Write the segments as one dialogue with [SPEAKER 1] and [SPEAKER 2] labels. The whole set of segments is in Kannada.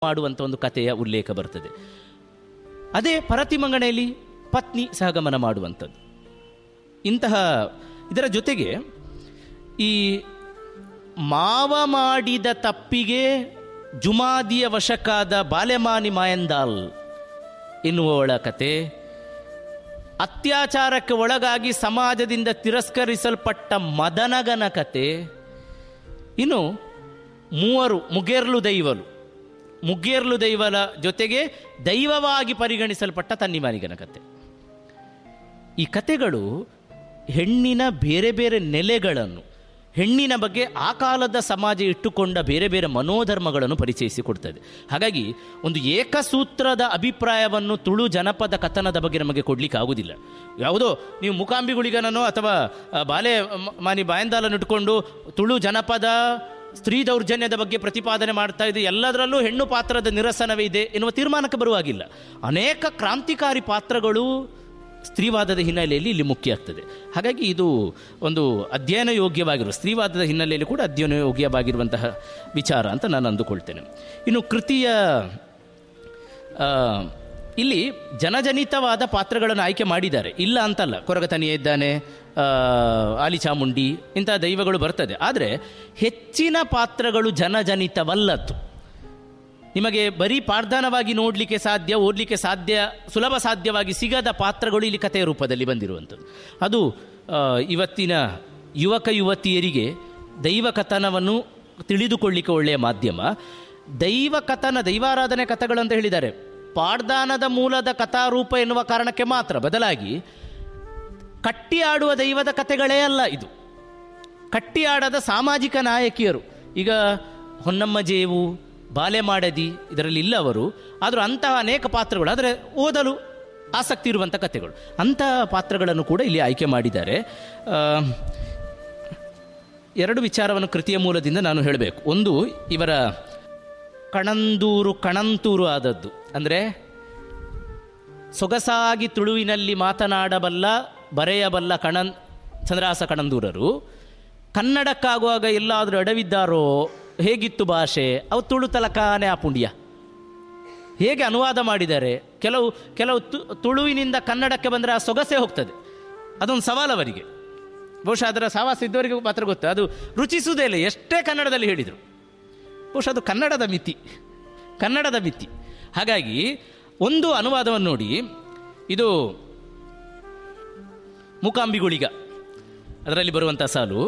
[SPEAKER 1] ಮಾಡುವಂಥ ಒಂದು ಕಥೆಯ ಉಲ್ಲೇಖ ಬರ್ತದೆ ಅದೇ ಪರತಿಮಂಗಣೆಯಲ್ಲಿ ಪತ್ನಿ ಸಹಗಮನ ಮಾಡುವಂಥದ್ದು ಇಂತಹ ಇದರ ಜೊತೆಗೆ ಈ ಮಾವ ಮಾಡಿದ ತಪ್ಪಿಗೆ ಜುಮಾದಿಯ ವಶಕ್ಕಾದ ಬಾಲೆಮಾನಿ ಮಾಯಂದಾಲ್ ಎನ್ನುವವಳ ಕತೆ ಅತ್ಯಾಚಾರಕ್ಕೆ ಒಳಗಾಗಿ ಸಮಾಜದಿಂದ ತಿರಸ್ಕರಿಸಲ್ಪಟ್ಟ ಮದನಗನ ಕತೆ ಇನ್ನು ಮೂವರು ಮುಗೇರ್ಲು ದೈವಲು ಮುಗೇರ್ಲು ದೈವಲ ಜೊತೆಗೆ ದೈವವಾಗಿ ಪರಿಗಣಿಸಲ್ಪಟ್ಟ ತನ್ನಿಮಾನಿಗನ ಕತೆ ಈ ಕತೆಗಳು ಹೆಣ್ಣಿನ ಬೇರೆ ಬೇರೆ ನೆಲೆಗಳನ್ನು ಹೆಣ್ಣಿನ ಬಗ್ಗೆ ಆ ಕಾಲದ ಸಮಾಜ ಇಟ್ಟುಕೊಂಡ ಬೇರೆ ಬೇರೆ ಮನೋಧರ್ಮಗಳನ್ನು ಪರಿಚಯಿಸಿಕೊಡ್ತದೆ ಹಾಗಾಗಿ ಒಂದು ಏಕಸೂತ್ರದ ಅಭಿಪ್ರಾಯವನ್ನು ತುಳು ಜನಪದ ಕಥನದ ಬಗ್ಗೆ ನಮಗೆ ಕೊಡ್ಲಿಕ್ಕೆ ಆಗುವುದಿಲ್ಲ ಯಾವುದೋ ನೀವು ಮುಕಾಂಬಿಗುಳಿಗನೋ ಅಥವಾ ಆ, ಬಾಲೆ ಮ- ಮಾನಿ ಬಾಯಂದಾಲನ್ನು ಇಟ್ಕೊಂಡು ತುಳು ಜನಪದ ಸ್ತ್ರೀ ದೌರ್ಜನ್ಯದ ಬಗ್ಗೆ ಪ್ರತಿಪಾದನೆ ಮಾಡ್ತಾ ಇದೆ ಎಲ್ಲದರಲ್ಲೂ ಹೆಣ್ಣು ಪಾತ್ರದ ನಿರಸನವೇ ಇದೆ ಎನ್ನುವ ತೀರ್ಮಾನಕ್ಕೆ ಬರುವಾಗಿಲ್ಲ ಅನೇಕ ಕ್ರಾಂತಿಕಾರಿ ಪಾತ್ರಗಳು ಸ್ತ್ರೀವಾದದ ಹಿನ್ನೆಲೆಯಲ್ಲಿ ಇಲ್ಲಿ ಮುಖ್ಯ ಆಗ್ತದೆ ಹಾಗಾಗಿ ಇದು ಒಂದು ಅಧ್ಯಯನ ಯೋಗ್ಯವಾಗಿರುವ ಸ್ತ್ರೀವಾದದ ಹಿನ್ನೆಲೆಯಲ್ಲಿ ಕೂಡ ಅಧ್ಯಯನ ಯೋಗ್ಯವಾಗಿರುವಂತಹ ವಿಚಾರ ಅಂತ ನಾನು ಅಂದುಕೊಳ್ತೇನೆ ಇನ್ನು ಕೃತಿಯ ಆ, ಇಲ್ಲಿ ಜನಜನಿತವಾದ ಪಾತ್ರಗಳನ್ನು ಆಯ್ಕೆ ಮಾಡಿದ್ದಾರೆ ಇಲ್ಲ ಅಂತಲ್ಲ ಕೊರಗತನಿಯ ಇದ್ದಾನೆ ಆ, ಆಲಿ ಚಾಮುಂಡಿ ಇಂತಹ ದೈವಗಳು ಬರ್ತದೆ ಆದರೆ ಹೆಚ್ಚಿನ ಪಾತ್ರಗಳು ಜನಜನಿತವಲ್ಲದ್ದು ನಿಮಗೆ ಬರೀ ಪಾರ್ಧಾನವಾಗಿ ನೋಡಲಿಕ್ಕೆ ಸಾಧ್ಯ ಓದಲಿಕ್ಕೆ ಸಾಧ್ಯ ಸುಲಭ ಸಾಧ್ಯವಾಗಿ ಸಿಗದ ಪಾತ್ರಗಳು ಇಲ್ಲಿ ಕಥೆಯ ರೂಪದಲ್ಲಿ ಬಂದಿರುವಂಥದ್ದು ಅದು ಆ, ಇವತ್ತಿನ ಯುವಕ ಯುವತಿಯರಿಗೆ ದೈವ ಕಥನವನ್ನು ತಿಳಿದುಕೊಳ್ಳಿಕ್ಕೆ ಒಳ್ಳೆಯ ಮಾಧ್ಯಮ ದೈವ ಕಥನ ದೈವಾರಾಧನೆ ಕಥೆಗಳು ಅಂತ ಹೇಳಿದ್ದಾರೆ ಪಾಡ್ದಾನದ ಮೂಲದ ಕಥಾರೂಪ ಎನ್ನುವ ಕಾರಣಕ್ಕೆ ಮಾತ್ರ ಬದಲಾಗಿ ಕಟ್ಟಿ ಆಡುವ ದೈವದ ಕಥೆಗಳೇ ಅಲ್ಲ ಇದು ಕಟ್ಟಿ ಆಡದ ಸಾಮಾಜಿಕ ನಾಯಕಿಯರು ಈಗ ಹೊನ್ನಮ್ಮ ಜೇವು ಬಾಲೆ ಮಾಡದಿ ಇದರಲ್ಲಿ ಇಲ್ಲ ಅವರು ಆದರೂ ಅಂತಹ ಅನೇಕ ಪಾತ್ರಗಳು ಆದರೆ ಓದಲು ಆಸಕ್ತಿ ಇರುವಂಥ ಕಥೆಗಳು ಅಂತಹ ಪಾತ್ರಗಳನ್ನು ಕೂಡ ಇಲ್ಲಿ ಆಯ್ಕೆ ಮಾಡಿದ್ದಾರೆ ಆ, ಎರಡು ವಿಚಾರವನ್ನು ಕೃತಿಯ ಮೂಲದಿಂದ ನಾನು ಹೇಳಬೇಕು ಒಂದು ಇವರ ಕಣಂದೂರು ಕಣಂತೂರು ಆದದ್ದು ಅಂದರೆ ಸೊಗಸಾಗಿ ತುಳುವಿನಲ್ಲಿ ಮಾತನಾಡಬಲ್ಲ ಬರೆಯಬಲ್ಲ ಕಣನ್ ಚಂದ್ರಾಸ ಕಣಂದೂರರು ಕನ್ನಡಕ್ಕಾಗುವಾಗ ಎಲ್ಲಾದರೂ ಎಡವಿದ್ದಾರೋ ಹೇಗಿತ್ತು ಭಾಷೆ ಅವು ತುಳು ತಲಕಾನೆ ಆ ಪುಂಡ್ಯ ಹೇಗೆ ಅನುವಾದ ಮಾಡಿದ್ದಾರೆ ಕೆಲವು ಕೆಲವು ತು- ತುಳುವಿನಿಂದ ಕನ್ನಡಕ್ಕೆ ಬಂದರೆ ಆ ಸೊಗಸೇ ಹೋಗ್ತದೆ ಅದೊಂದು ಸವಾಲು ಅವರಿಗೆ ಬಹುಶಃ ಅದರ ಸವಾಸ ಇದ್ದವರಿಗೂ ಮಾತ್ರ ಗೊತ್ತು ಅದು ರುಚಿಸುವುದೇ ಇಲ್ಲ ಎಷ್ಟೇ ಕನ್ನಡದಲ್ಲಿ ಹೇಳಿದರು ಬಹುಶಃ ಅದು ಕನ್ನಡದ ಮಿತಿ ಕನ್ನಡದ ಮಿತಿ ಹಾಗಾಗಿ ಒಂದು ಅನುವಾದವನ್ನು ನೋಡಿ ಇದು ಮೂಕಾಂಬಿಗುಳಿಗ ಅದರಲ್ಲಿ ಬರುವಂಥ ಸಾಲು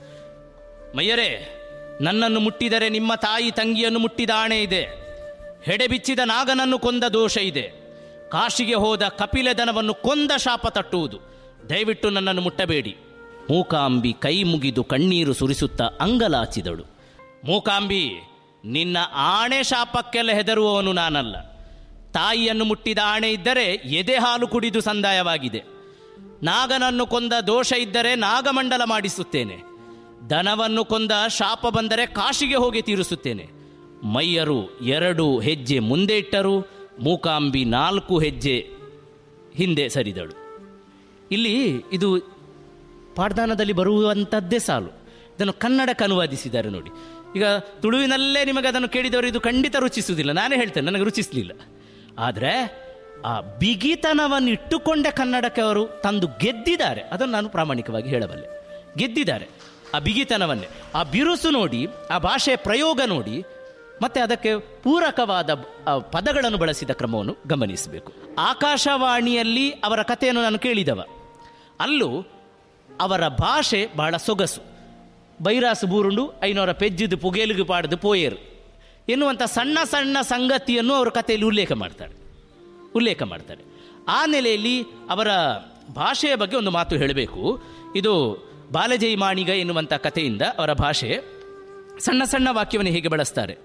[SPEAKER 1] ಮಯ್ಯರೇ ನನ್ನನ್ನು ಮುಟ್ಟಿದರೆ ನಿಮ್ಮ ತಾಯಿ ತಂಗಿಯನ್ನು ಮುಟ್ಟಿದ ಆಣೆ ಇದೆ ಹೆಡೆ ಬಿಚ್ಚಿದ ನಾಗನನ್ನು ಕೊಂದ ದೋಷ ಇದೆ ಕಾಶಿಗೆ ಹೋದ ಕಪಿಲೆ ದನವನ್ನು ಕೊಂದ ಶಾಪ ತಟ್ಟುವುದು ದಯವಿಟ್ಟು ನನ್ನನ್ನು ಮುಟ್ಟಬೇಡಿ ಮೂಕಾಂಬಿ ಕೈ ಮುಗಿದು ಕಣ್ಣೀರು ಸುರಿಸುತ್ತಾ ಅಂಗಲಾಚಿದಳು ಮೂಕಾಂಬಿ ನಿನ್ನ ಆಣೆ ಶಾಪಕ್ಕೆಲ್ಲ ಹೆದರುವವನು ನಾನಲ್ಲ ತಾಯಿಯನ್ನು ಮುಟ್ಟಿದ ಆಣೆ ಇದ್ದರೆ ಎದೆ ಹಾಲು ಕುಡಿದು ಸಂದಾಯವಾಗಿದೆ ನಾಗನನ್ನು ಕೊಂದ ದೋಷ ಇದ್ದರೆ ನಾಗಮಂಡಲ ಮಾಡಿಸುತ್ತೇನೆ ದನವನ್ನು ಕೊಂದ ಶಾಪ ಬಂದರೆ ಕಾಶಿಗೆ ಹೋಗಿ ತೀರಿಸುತ್ತೇನೆ ಮೈಯರು ಎರಡು ಹೆಜ್ಜೆ ಮುಂದೆ ಇಟ್ಟರು ಮೂಕಾಂಬಿ ನಾಲ್ಕು ಹೆಜ್ಜೆ ಹಿಂದೆ ಸರಿದಳು ಇಲ್ಲಿ ಇದು ಪಾಡ್ದಾನದಲ್ಲಿ ಬರುವಂಥದ್ದೇ ಸಾಲು ಇದನ್ನು ಕನ್ನಡಕ್ಕೆ ಅನುವಾದಿಸಿದ್ದಾರೆ ನೋಡಿ ಈಗ ತುಳುವಿನಲ್ಲೇ ನಿಮಗೆ ಅದನ್ನು ಕೇಳಿದವರು ಇದು ಖಂಡಿತ ರುಚಿಸುವುದಿಲ್ಲ ನಾನೇ ಹೇಳ್ತೇನೆ ನನಗೆ ರುಚಿಸಲಿಲ್ಲ ಆದರೆ ಆ ಬಿಗಿತನವನ್ನು ಇಟ್ಟುಕೊಂಡೇ ಕನ್ನಡಕ್ಕೆ ಅವರು ತಂದು ಗೆದ್ದಿದ್ದಾರೆ ಅದನ್ನು ನಾನು ಪ್ರಾಮಾಣಿಕವಾಗಿ ಹೇಳಬಲ್ಲೆ ಗೆದ್ದಿದ್ದಾರೆ ಆ ಬಿಗಿತನವನ್ನೇ ಆ ಬಿರುಸು ನೋಡಿ ಆ ಭಾಷೆಯ ಪ್ರಯೋಗ ನೋಡಿ ಮತ್ತೆ ಅದಕ್ಕೆ ಪೂರಕವಾದ ಆ ಪದಗಳನ್ನು ಬಳಸಿದ ಕ್ರಮವನ್ನು ಗಮನಿಸಬೇಕು ಆಕಾಶವಾಣಿಯಲ್ಲಿ ಅವರ ಕಥೆಯನ್ನು ನಾನು ಕೇಳಿದವ ಅಲ್ಲೂ ಅವರ ಭಾಷೆ ಬಹಳ ಸೊಗಸು ಬೈರಾಸು ಬೂರುಂಡು ಐನೂರ ಪೆಜ್ಜಿದು ಪುಗೇಲಿಗೆ ಪಾಡದು ಪೋಯೇರು ಎನ್ನುವಂಥ ಸಣ್ಣ ಸಣ್ಣ ಸಂಗತಿಯನ್ನು ಅವರು ಕಥೆಯಲ್ಲಿ ಉಲ್ಲೇಖ ಮಾಡ್ತಾರೆ ಉಲ್ಲೇಖ ಮಾಡ್ತಾರೆ ಆ ನೆಲೆಯಲ್ಲಿ ಅವರ ಭಾಷೆಯ ಬಗ್ಗೆ ಒಂದು ಮಾತು ಹೇಳಬೇಕು ಇದು ಬಾಲಜೈ ಮಾಣಿಗ ಎನ್ನುವಂಥ ಕಥೆಯಿಂದ ಅವರ ಭಾಷೆ ಸಣ್ಣ ಸಣ್ಣ ವಾಕ್ಯವನ್ನು ಹೇಗೆ ಬಳಸ್ತಾರೆ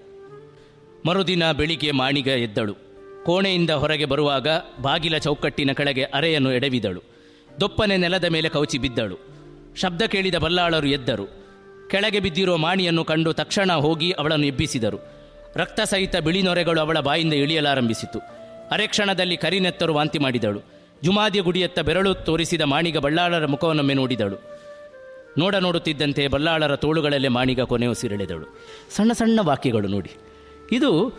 [SPEAKER 1] ಮರುದಿನ ಬೆಳಿಗ್ಗೆ ಮಾಣಿಗ ಎದ್ದಳು ಕೋಣೆಯಿಂದ ಹೊರಗೆ ಬರುವಾಗ ಬಾಗಿಲ ಚೌಕಟ್ಟಿನ ಕೆಳಗೆ ಅರೆಯನ್ನು ಎಡವಿದಳು ದೊಪ್ಪನೆ ನೆಲದ ಮೇಲೆ ಕೌಚಿ ಬಿದ್ದಳು ಶಬ್ದ ಕೇಳಿದ ಬಲ್ಲಾಳರು ಎದ್ದರು ಕೆಳಗೆ ಬಿದ್ದಿರುವ ಮಾಣಿಯನ್ನು ಕಂಡು ತಕ್ಷಣ ಹೋಗಿ ಅವಳನ್ನು ಎಬ್ಬಿಸಿದರು ರಕ್ತ ಸಹಿತ ಬಿಳಿ ನೊರೆಗಳು ಅವಳ ಬಾಯಿಂದ ಇಳಿಯಲಾರಂಭಿಸಿತು ಅರೆ ಕ್ಷಣದಲ್ಲಿ ಕರಿನೆತ್ತರು ವಾಂತಿ ಮಾಡಿದಳು ಜುಮಾದಿಯ ಗುಡಿಯತ್ತ ಬೆರಳು ತೋರಿಸಿದ ಮಾಣಿಗ ಬಲ್ಲಾಳರ ಮುಖವನ್ನೊಮ್ಮೆ ನೋಡಿದಳು ನೋಡ ನೋಡುತ್ತಿದ್ದಂತೆ ಬಲ್ಲಾಳರ ತೋಳುಗಳಲ್ಲೇ ಮಾಣಿಗ ಕೊನೆ ಉಸಿರೆಳೆದಳು ಸಣ್ಣ ಸಣ್ಣ ವಾಕ್ಯಗಳು ನೋಡಿ ಇದು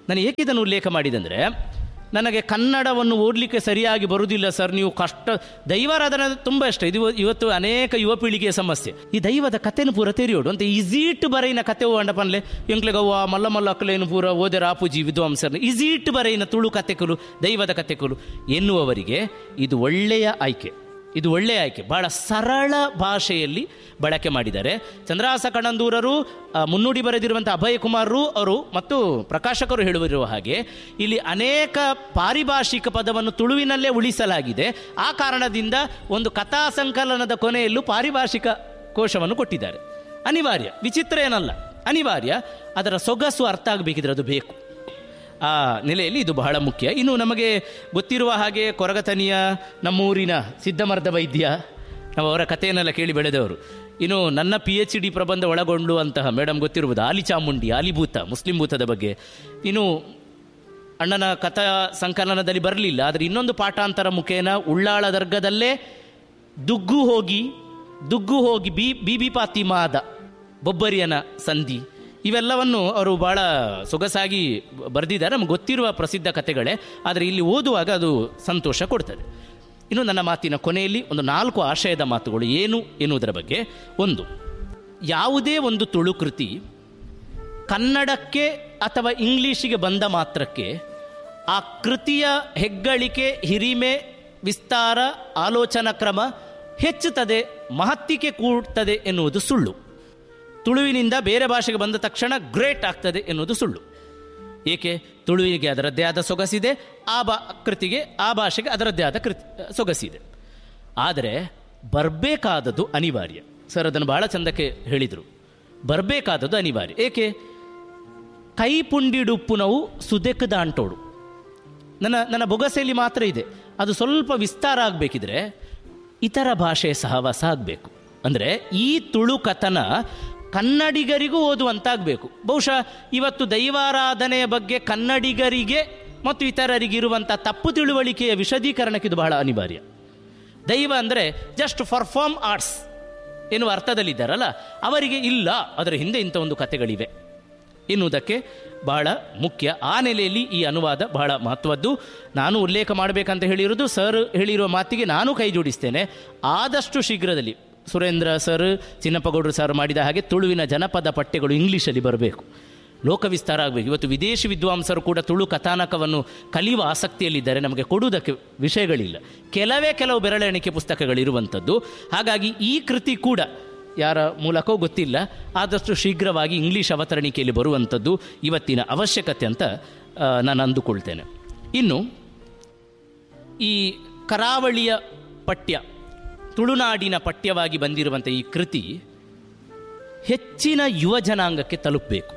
[SPEAKER 1] ನಾನು ಏಕೆ ಇದನ್ನು ಉಲ್ಲೇಖ ಮಾಡಿದಂದರೆ ನನಗೆ ಕನ್ನಡವನ್ನು ಓದಲಿಕ್ಕೆ ಸರಿಯಾಗಿ ಬರುವುದಿಲ್ಲ ಸರ್ ನೀವು ಕಷ್ಟ ದೈವಾರಾಧನೆ ತುಂಬ ಇಷ್ಟ ಇದು ಇವತ್ತು ಅನೇಕ ಯುವ ಪೀಳಿಗೆಯ ಸಮಸ್ಯೆ ಈ ದೈವದ ಕಥೆನು ಪೂರ ತೆರೆಯೋಡು ಅಂತ ಈಸೀಟ್ ಬರೆಯಿನ ಕತೆ ಅಂಡಪನ್ಲೆ ಎಂಕ್ಲೆಗವ್ವ ಮಲ್ಲ ಮಲ್ಲ ಅಕ್ಕಲೇನು ಪೂರ ಓದೆ ರಾಪುಜಿ ವಿದ್ವಾಂಸರ್ನ ಈಸೀಟ್ ಬರೆಯಿನ ತುಳು ಕಥೆಕಲು ದೈವದ ಕಥೆಕಲು ಎನ್ನುವವರಿಗೆ ಇದು ಒಳ್ಳೆಯ ಆಯ್ಕೆ ಇದು ಒಳ್ಳೆಯ ಆಯ್ಕೆ ಬಹಳ ಸರಳ ಭಾಷೆಯಲ್ಲಿ ಬಳಕೆ ಮಾಡಿದ್ದಾರೆ ಚಂದ್ರಾಸ ಕಣಂದೂರರು ಆ, ಮುನ್ನುಡಿ ಬರೆದಿರುವಂಥ ಅಭಯ ಕುಮಾರರು ಅವರು ಮತ್ತು ಪ್ರಕಾಶಕರು ಹೇಳುವಿರುವ ಹಾಗೆ ಇಲ್ಲಿ ಅನೇಕ ಪಾರಿಭಾಷಿಕ ಪದವನ್ನು ತುಳುವಿನಲ್ಲೇ ಉಳಿಸಲಾಗಿದೆ ಆ ಕಾರಣದಿಂದ ಒಂದು ಕಥಾ ಸಂಕಲನದ ಕೊನೆಯಲ್ಲೂ ಪಾರಿಭಾಷಿಕ ಕೋಶವನ್ನು ಕೊಟ್ಟಿದ್ದಾರೆ ಅನಿವಾರ್ಯ ವಿಚಿತ್ರ ಏನಲ್ಲ ಅನಿವಾರ್ಯ ಅದರ ಸೊಗಸು ಅರ್ಥ ಆಗಬೇಕಿದ್ರೆ ಅದು ಬೇಕು ಆ ನೆಲೆಯಲ್ಲಿ ಇದು ಬಹಳ ಮುಖ್ಯ ಇನ್ನು ನಮಗೆ ಗೊತ್ತಿರುವ ಹಾಗೆ ಕೊರಗತನಿಯ ನಮ್ಮೂರಿನ ಸಿದ್ಧಮರ್ದ ವೈದ್ಯ ನಾವು ಅವರ ಕಥೆಯನ್ನೆಲ್ಲ ಕೇಳಿ ಬೆಳೆದವರು ಇನ್ನು ನನ್ನ ಪಿ ಎಚ್ ಡಿ ಪ್ರಬಂಧ ಒಳಗೊಂಡುವಂತಹ ಮೇಡಮ್ ಗೊತ್ತಿರುವುದು ಆಲಿ ಚಾಮುಂಡಿ ಆಲಿಭೂತ ಮುಸ್ಲಿಂ ಭೂತದ ಬಗ್ಗೆ ಇನ್ನು ಅಣ್ಣನ ಕಥಾ ಸಂಕಲನದಲ್ಲಿ ಬರಲಿಲ್ಲ ಆದರೆ ಇನ್ನೊಂದು ಪಾಠಾಂತರ ಮುಖೇನ ಉಳ್ಳಾಳ ದರ್ಗದಲ್ಲೇ ದುಗ್ಗು ಹೋಗಿ ದುಗ್ಗು ಹೋಗಿ ಬಿ ಬೀಬಿ ಪಾತಿಮಾದ ಬೊಬ್ಬರಿಯನ ಸಂಧಿ ಇವೆಲ್ಲವನ್ನು ಅವರು ಬಹಳ ಸೊಗಸಾಗಿ ಬರೆದಿದ್ದಾರೆ ನಮ್ಗೆ ಗೊತ್ತಿರುವ ಪ್ರಸಿದ್ಧ ಕಥೆಗಳೇ ಆದರೆ ಇಲ್ಲಿ ಓದುವಾಗ ಅದು ಸಂತೋಷ ಕೊಡ್ತದೆ ಇನ್ನು ನನ್ನ ಮಾತಿನ ಕೊನೆಯಲ್ಲಿ ಒಂದು ನಾಲ್ಕು ಆಶಯದ ಮಾತುಗಳು ಏನು ಎನ್ನುವುದರ ಬಗ್ಗೆ ಒಂದು ಯಾವುದೇ ಒಂದು ತುಳು ಕೃತಿ ಕನ್ನಡಕ್ಕೆ ಅಥವಾ ಇಂಗ್ಲೀಷಿಗೆ ಬಂದ ಮಾತ್ರಕ್ಕೆ ಆ ಕೃತಿಯ ಹೆಗ್ಗಳಿಕೆ ಹಿರಿಮೆ ವಿಸ್ತಾರ ಆಲೋಚನಾ ಕ್ರಮ ಹೆಚ್ಚುತ್ತದೆ ಮಹತ್ತಿಗೆ ಕೂಡ್ತದೆ ಎನ್ನುವುದು ಸುಳ್ಳು ತುಳುವಿನಿಂದ ಬೇರೆ ಭಾಷೆಗೆ ಬಂದ ತಕ್ಷಣ ಗ್ರೇಟ್ ಆಗ್ತದೆ ಎನ್ನುವುದು ಸುಳ್ಳು ಏಕೆ ತುಳುವಿಗೆ ಅದರದ್ದೇ ಆದ ಸೊಗಸಿದೆ ಆ ಬಾ ಕೃತಿಗೆ ಆ ಭಾಷೆಗೆ ಅದರದ್ದೇ ಆದ ಕೃತಿ ಸೊಗಸಿದೆ ಆದರೆ ಬರಬೇಕಾದದ್ದು ಅನಿವಾರ್ಯ ಸರ್ ಅದನ್ನು ಬಹಳ ಚಂದಕ್ಕೆ ಹೇಳಿದರು ಬರಬೇಕಾದದ್ದು ಅನಿವಾರ್ಯ ಏಕೆ ಕೈ ಪುಂಡಿಡುಪ್ಪು ನಾವು ಸುದೆಕ್ ದಾಂಟೋಡು ನನ್ನ ನನ್ನ ಬೊಗಸೆಯಲ್ಲಿ ಮಾತ್ರ ಇದೆ ಅದು ಸ್ವಲ್ಪ ವಿಸ್ತಾರ ಆಗಬೇಕಿದ್ರೆ ಇತರ ಭಾಷೆಯ ಸಹವಾಸ ಆಗಬೇಕು ಅಂದರೆ ಈ ತುಳು ಕಥನ ಕನ್ನಡಿಗರಿಗೂ ಓದುವಂತಾಗಬೇಕು ಬಹುಶಃ ಇವತ್ತು ದೈವಾರಾಧನೆಯ ಬಗ್ಗೆ ಕನ್ನಡಿಗರಿಗೆ ಮತ್ತು ಇತರರಿಗಿರುವಂಥ ತಪ್ಪು ತಿಳುವಳಿಕೆಯ ವಿಶದೀಕರಣಕ್ಕೆ ಇದು ಬಹಳ ಅನಿವಾರ್ಯ ದೈವ ಅಂದರೆ ಜಸ್ಟ್ ಪರ್ಫಾರ್ಮ್ ಆರ್ಟ್ಸ್ ಎನ್ನುವ ಅರ್ಥದಲ್ಲಿದ್ದಾರಲ್ಲ ಅವರಿಗೆ ಇಲ್ಲ ಅದರ ಹಿಂದೆ ಇಂಥ ಒಂದು ಕಥೆಗಳಿವೆ ಎನ್ನುವುದಕ್ಕೆ ಬಹಳ ಮುಖ್ಯ ಆ ನೆಲೆಯಲ್ಲಿ ಈ ಅನುವಾದ ಬಹಳ ಮಹತ್ವದ್ದು ನಾನು ಉಲ್ಲೇಖ ಮಾಡಬೇಕಂತ ಹೇಳಿರೋದು ಸರ್ ಹೇಳಿರುವ ಮಾತಿಗೆ ನಾನು ಕೈ ಜೋಡಿಸ್ತೇನೆ ಆದಷ್ಟು ಶೀಘ್ರದಲ್ಲಿ ಸುರೇಂದ್ರ ಸರ್ ಚಿನ್ನಪ್ಪಗೌಡರು ಸರ್ ಮಾಡಿದ ಹಾಗೆ ತುಳುವಿನ ಜನಪದ ಪಠ್ಯಗಳು ಇಂಗ್ಲೀಷಲ್ಲಿ ಬರಬೇಕು ಲೋಕ ವಿಸ್ತಾರ ಆಗಬೇಕು ಇವತ್ತು ವಿದೇಶಿ ವಿದ್ವಾಂಸರು ಕೂಡ ತುಳು ಕಥಾನಕವನ್ನು ಕಲಿಯುವ ಆಸಕ್ತಿಯಲ್ಲಿದ್ದಾರೆ ನಮಗೆ ಕೊಡುವುದಕ್ಕೆ ವಿಷಯಗಳಿಲ್ಲ ಕೆಲವೇ ಕೆಲವು ಬೆರಳೆಣಿಕೆ ಪುಸ್ತಕಗಳಿರುವಂಥದ್ದು ಹಾಗಾಗಿ ಈ ಕೃತಿ ಕೂಡ ಯಾರ ಮೂಲಕವೂ ಗೊತ್ತಿಲ್ಲ ಆದಷ್ಟು ಶೀಘ್ರವಾಗಿ ಇಂಗ್ಲೀಷ್ ಅವತರಣಿಕೆಯಲ್ಲಿ ಬರುವಂಥದ್ದು ಇವತ್ತಿನ ಅವಶ್ಯಕತೆ ಅಂತ ಆ, ನಾನು ಅಂದುಕೊಳ್ತೇನೆ ಇನ್ನು ಈ ಕರಾವಳಿಯ ಪಠ್ಯ ತುಳುನಾಡಿನ ಪಠ್ಯವಾಗಿ ಬಂದಿರುವಂಥ ಈ ಕೃತಿ ಹೆಚ್ಚಿನ ಯುವ ಜನಾಂಗಕ್ಕೆ ತಲುಪಬೇಕು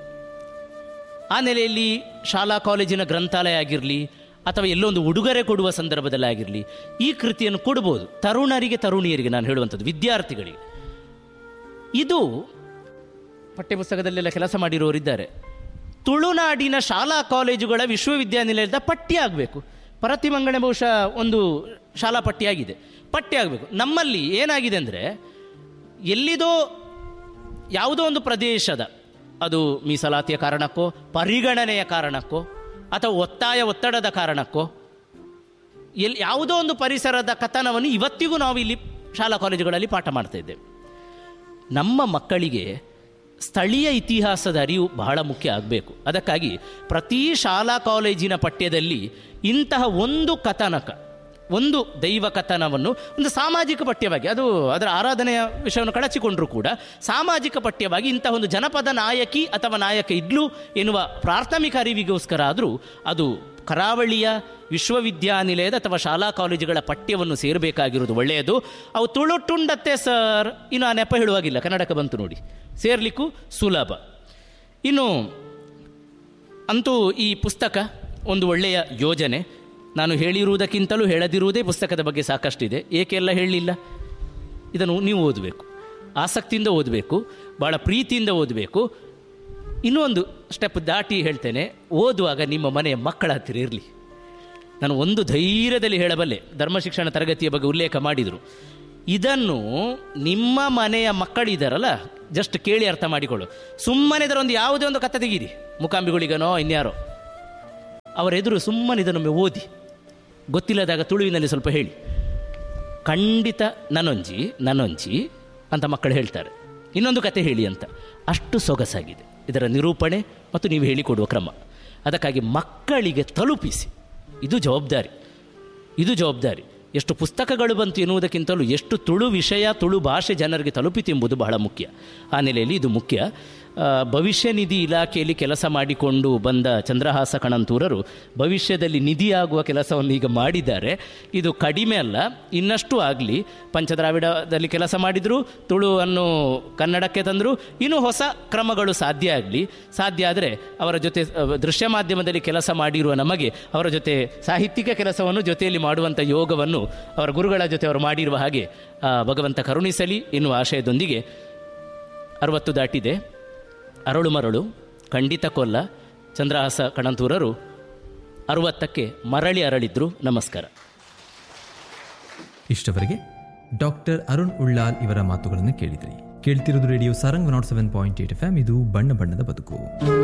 [SPEAKER 1] ಆ ನೆಲೆಯಲ್ಲಿ ಶಾಲಾ ಕಾಲೇಜಿನ ಗ್ರಂಥಾಲಯ ಆಗಿರಲಿ ಅಥವಾ ಎಲ್ಲೊಂದು ಉಡುಗೊರೆ ಕೊಡುವ ಸಂದರ್ಭದಲ್ಲಿ ಆಗಿರಲಿ ಈ ಕೃತಿಯನ್ನು ಕೊಡ್ಬೋದು ತರುಣರಿಗೆ ತರುಣಿಯರಿಗೆ ನಾನು ಹೇಳುವಂಥದ್ದು ವಿದ್ಯಾರ್ಥಿಗಳಿಗೆ ಇದು ಪಠ್ಯಪುಸ್ತಕದಲ್ಲೆಲ್ಲ ಕೆಲಸ ಮಾಡಿರೋರಿದ್ದಾರೆ ತುಳುನಾಡಿನ ಶಾಲಾ ಕಾಲೇಜುಗಳ ವಿಶ್ವವಿದ್ಯಾನಿಲಯದ ಪಠ್ಯ ಆಗಬೇಕು ಪ್ರತಿಮಂಗಳೆ ಬಹುಶಃ ಒಂದು ಶಾಲಾ ಪಠ್ಯ ಆಗಿದೆ ಪಠ್ಯ ಆಗಬೇಕು ನಮ್ಮಲ್ಲಿ ಏನಾಗಿದೆ ಅಂದರೆ ಎಲ್ಲಿದೋ ಯಾವುದೋ ಒಂದು ಪ್ರದೇಶದ ಅದು ಮೀಸಲಾತಿಯ ಕಾರಣಕ್ಕೋ ಪರಿಗಣನೆಯ ಕಾರಣಕ್ಕೋ ಅಥವಾ ಒತ್ತಾಯ ಒತ್ತಡದ ಕಾರಣಕ್ಕೋ ಎಲ್ಲಿ ಯಾವುದೋ ಒಂದು ಪರಿಸರದ ಕಥನವನ್ನು ಇವತ್ತಿಗೂ ನಾವು ಇಲ್ಲಿ ಶಾಲಾ ಕಾಲೇಜುಗಳಲ್ಲಿ ಪಾಠ ಮಾಡ್ತಾ ಇದ್ದೇವೆ ನಮ್ಮ ಮಕ್ಕಳಿಗೆ ಸ್ಥಳೀಯ ಇತಿಹಾಸದ ಅರಿವು ಬಹಳ ಮುಖ್ಯ ಆಗಬೇಕು ಅದಕ್ಕಾಗಿ ಪ್ರತಿ ಶಾಲಾ ಕಾಲೇಜಿನ ಪಠ್ಯದಲ್ಲಿ ಇಂತಹ ಒಂದು ಕಥನಕ ಒಂದು ದೈವ ಕಥನವನ್ನು ಒಂದು ಸಾಮಾಜಿಕ ಪಠ್ಯವಾಗಿ ಅದು ಅದರ ಆರಾಧನೆಯ ವಿಷಯವನ್ನು ಕಳಚಿಕೊಂಡರೂ ಕೂಡ ಸಾಮಾಜಿಕ ಪಠ್ಯವಾಗಿ ಇಂತಹ ಒಂದು ಜನಪದ ನಾಯಕಿ ಅಥವಾ ನಾಯಕ ಇದ್ಲು ಎನ್ನುವ ಪ್ರಾಥಮಿಕ ಅರಿವಿಗೋಸ್ಕರ ಆದರೂ ಅದು ಕರಾವಳಿಯ ವಿಶ್ವವಿದ್ಯಾನಿಲಯದ ಅಥವಾ ಶಾಲಾ ಕಾಲೇಜುಗಳ ಪಠ್ಯವನ್ನು ಸೇರಬೇಕಾಗಿರೋದು ಒಳ್ಳೆಯದು ಅವು ತುಳುಟುಂಡತ್ತೆ ಸರ್ ಇನ್ನು ಆ ನೆಪ ಹೇಳುವಾಗಿಲ್ಲ ಕನ್ನಡಕ್ಕೆ ಬಂತು ನೋಡಿ ಸೇರ್ಲಿಕ್ಕೂ ಸುಲಭ ಇನ್ನು ಅಂತೂ ಈ ಪುಸ್ತಕ ಒಂದು ಒಳ್ಳೆಯ ಯೋಜನೆ ನಾನು ಹೇಳಿರುವುದಕ್ಕಿಂತಲೂ ಹೇಳದಿರುವುದೇ ಪುಸ್ತಕದ ಬಗ್ಗೆ ಸಾಕಷ್ಟಿದೆ ಏಕೆಲ್ಲ ಹೇಳಲಿಲ್ಲ ಇದನ್ನು ನೀವು ಓದಬೇಕು ಆಸಕ್ತಿಯಿಂದ ಓದಬೇಕು ಭಾಳ ಪ್ರೀತಿಯಿಂದ ಓದಬೇಕು ಇನ್ನೂ ಒಂದು ಸ್ಟೆಪ್ ದಾಟಿ ಹೇಳ್ತೇನೆ ಓದುವಾಗ ನಿಮ್ಮ ಮನೆಯ ಮಕ್ಕಳ ಹತ್ತಿರ ಇರಲಿ ನಾನು ಒಂದು ಧೈರ್ಯದಲ್ಲಿ ಹೇಳಬಲ್ಲೆ ಧರ್ಮ ಶಿಕ್ಷಣ ತರಗತಿಯ ಬಗ್ಗೆ ಉಲ್ಲೇಖ ಮಾಡಿದರು ಇದನ್ನು ನಿಮ್ಮ ಮನೆಯ ಮಕ್ಕಳಿದ್ದಾರಲ್ಲ ಜಸ್ಟ್ ಕೇಳಿ ಅರ್ಥ ಮಾಡಿಕೊಳ್ಳು ಸುಮ್ಮನೆ ಇದರ ಒಂದು ಯಾವುದೇ ಒಂದು ಕಥೆ ತೆಗೀರಿ ಮುಖಾಂಬಿಗಳಿಗನೋ ಇನ್ಯಾರೋ ಅವರ ಎದುರು ಸುಮ್ಮನೆ ಇದನ್ನೊಮ್ಮೆ ಓದಿ ಗೊತ್ತಿಲ್ಲದಾಗ ತುಳುವಿನಲ್ಲಿ ಸ್ವಲ್ಪ ಹೇಳಿ ಖಂಡಿತ ನನೊಂಜಿ ನನೊಂಜಿ ಅಂತ ಮಕ್ಕಳು ಹೇಳ್ತಾರೆ ಇನ್ನೊಂದು ಕತೆ ಹೇಳಿ ಅಂತ ಅಷ್ಟು ಸೊಗಸಾಗಿದೆ ಇದರ ನಿರೂಪಣೆ ಮತ್ತು ನೀವು ಹೇಳಿಕೊಡುವ ಕ್ರಮ ಅದಕ್ಕಾಗಿ ಮಕ್ಕಳಿಗೆ ತಲುಪಿಸಿ ಇದು ಜವಾಬ್ದಾರಿ ಇದು ಜವಾಬ್ದಾರಿ ಎಷ್ಟು ಪುಸ್ತಕಗಳು ಬಂತು ಎನ್ನುವುದಕ್ಕಿಂತಲೂ ಎಷ್ಟು ತುಳು ವಿಷಯ ತುಳು ಭಾಷೆ ಜನರಿಗೆ ತಲುಪಿತು ಎಂಬುದು ಬಹಳ ಮುಖ್ಯ ಆ ನೆಲೆಯಲ್ಲಿ ಇದು ಮುಖ್ಯ ಆ, ಭವಿಷ್ಯ ನಿಧಿ ಇಲಾಖೆಯಲ್ಲಿ ಕೆಲಸ ಮಾಡಿಕೊಂಡು ಬಂದ ಚಂದ್ರಹಾಸ ಕಣಂತೂರರು ಭವಿಷ್ಯದಲ್ಲಿ ನಿಧಿಯಾಗುವ ಕೆಲಸವನ್ನು ಈಗ ಮಾಡಿದ್ದಾರೆ ಇದು ಕಡಿಮೆ ಅಲ್ಲ ಇನ್ನಷ್ಟು ಆಗಲಿ ಪಂಚದ್ರಾವಿಡದಲ್ಲಿ ಕೆಲಸ ಮಾಡಿದರು ತುಳುವನ್ನು ಕನ್ನಡಕ್ಕೆ ತಂದರು ಇನ್ನೂ ಹೊಸ ಕ್ರಮಗಳು ಸಾಧ್ಯ ಆಗಲಿ ಸಾಧ್ಯ ಆದರೆ ಅವರ ಜೊತೆ ಅ, ದೃಶ್ಯ ಮಾಧ್ಯಮದಲ್ಲಿ ಕೆಲಸ ಮಾಡಿರುವ ನಮಗೆ ಅವರ ಜೊತೆ ಸಾಹಿತ್ಯಿಕ ಕೆಲಸವನ್ನು ಜೊತೆಯಲ್ಲಿ ಮಾಡುವಂಥ ಯೋಗವನ್ನು ಅವರ ಗುರುಗಳ ಜೊತೆ ಅವರು ಮಾಡಿರುವ ಹಾಗೆ ಆ, ಭಗವಂತ ಕರುಣಿಸಲಿ ಎನ್ನುವ ಆಶಯದೊಂದಿಗೆ ಅರವತ್ತು ದಾಟಿದೆ ಅರಳು ಮರಳು ಖಂಡಿತ ಕೊಲ್ಲ ಚಂದ್ರಹಾಸ ಕಣಂತೂರರು ಅರುವತ್ತಕ್ಕೆ ಮರಳಿ ಅರಳಿದ್ರು ನಮಸ್ಕಾರ
[SPEAKER 2] ಇಷ್ಟವರೆಗೆ ಡಾಕ್ಟರ್ ಅರುಣ್ ಉಳ್ಳಾಲ್ ಇವರ ಮಾತುಗಳನ್ನು ಕೇಳಿದ್ರಿ ಕೇಳ್ತಿರೋದು radio Sarang nought seven point eight F M ಇದು ಬಣ್ಣ ಬಣ್ಣದ ಬದುಕು